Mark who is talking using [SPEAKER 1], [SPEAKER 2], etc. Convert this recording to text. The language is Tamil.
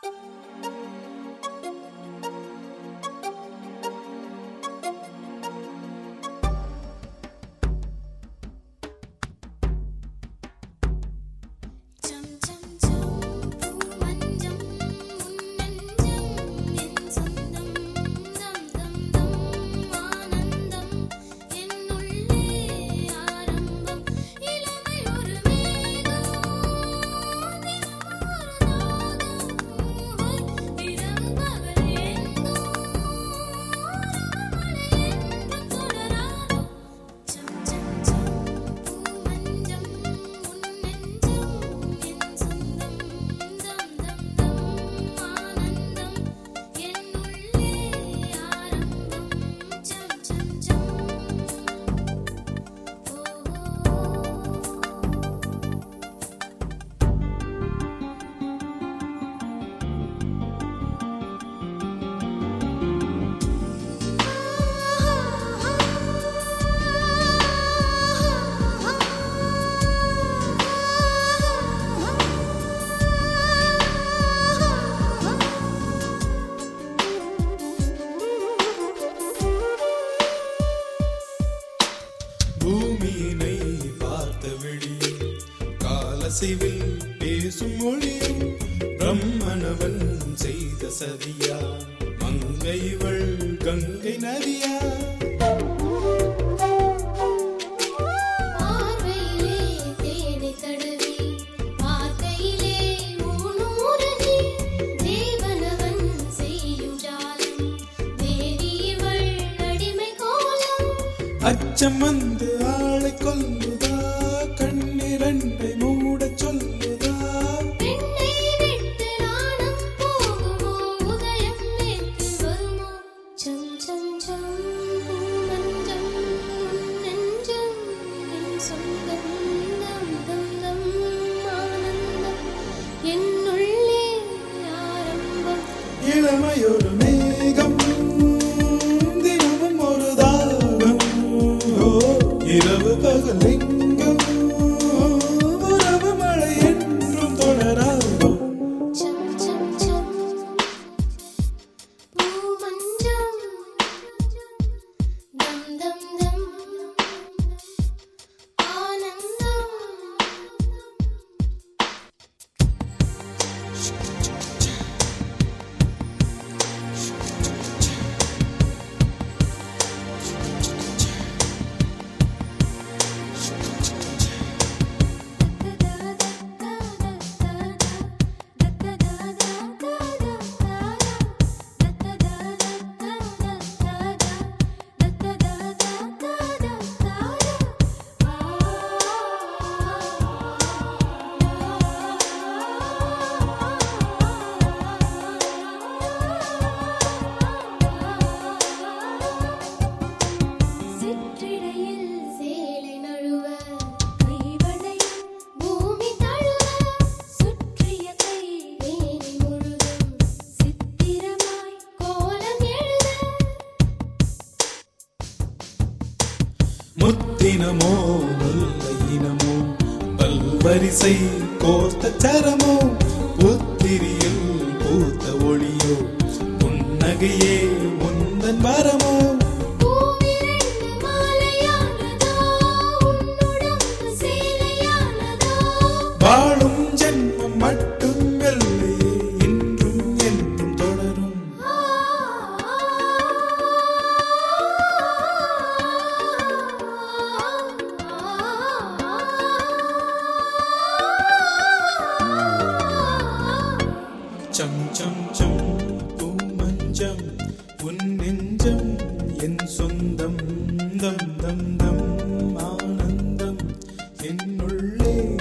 [SPEAKER 1] சம் சம் சம் பூமஞ்சம் உன்னஞ்சம் என் சொந்தம் தம் தம் தம் ஆனந்தம் என்னுள்ளே ஆரம்பம் இளமை ஒரு மேகம் இரவு பகல் எங்கும் மழை என்றும் தொடராதோ சம் சம் சம் பூமஞ்சம் உன்னெஞ்சம் என் சொந்தம் தம் தம் தம் ஆனந்தம் என்னுள்ளே ஆரம்பம் சம் சம் சம்
[SPEAKER 2] பூமியினை பார்த்த விழி காலசிவில் பேசும் மொழியும் பிரம்மனவன் செய்த சதியா மங்கைவள் கங்கை நதியா
[SPEAKER 1] பார்வையிலே தேனை தடவி பார்க்கையிலே ஊனூரதி தேவனவன் செய்யும் ஜாலம் தேவி இவள் அடிமை கோலம்
[SPEAKER 2] அச்சம் வந்து ஆளை கொல்லுதா கண்ணிரண்டை மூடச் சொல்லுதா
[SPEAKER 1] பெண்ணை விட்டு நாணம் போகுமோ உதயம் நேற்று வருமோ சம் சம் சம் மஞ்சம் நெஞ்சம் என் சொந்தம் தம் தம் தம் ஆனந்தம் என்னுள்ளே ஆரம்பம்
[SPEAKER 2] இளமையொரு மேகம் தினமும் ஒரு தாகம் ஓ, இரவு பகல் எங்கும் உறவு மழை என்றும் தொடராதோ
[SPEAKER 1] சம் சம் சம் பூமஞ்சம் தம் தம் தம் ஆனந்தம் சிற்றிடையில் சேலை நழுவ கைவளை பூமி தழுவ சுற்றிய கை மேனி முழுதும் சித்திரமாய் கோலம் எழுத
[SPEAKER 2] முத்தினமோ முல்லையினமோ பல்வரிசை கோர்த்த சரமோ புத்திரியில் பூத்த ஒளியோ புன்னகையே முந்தன் வரமோ
[SPEAKER 1] பூவிரண்டு மாலையானதோ உன்னுடம்பு சேலையானதோ
[SPEAKER 2] வாழும் ஜென்மம் மட்டும் வெள்ளையே இன்றும் என்றும் தொடரும்
[SPEAKER 1] ஆ
[SPEAKER 2] சம் சம் சம் பூமஞ்சம் உன் நெஞ்சம் என் சொந்தம் தம் தம் தம் ஆனந்தம் என்னுள்ளே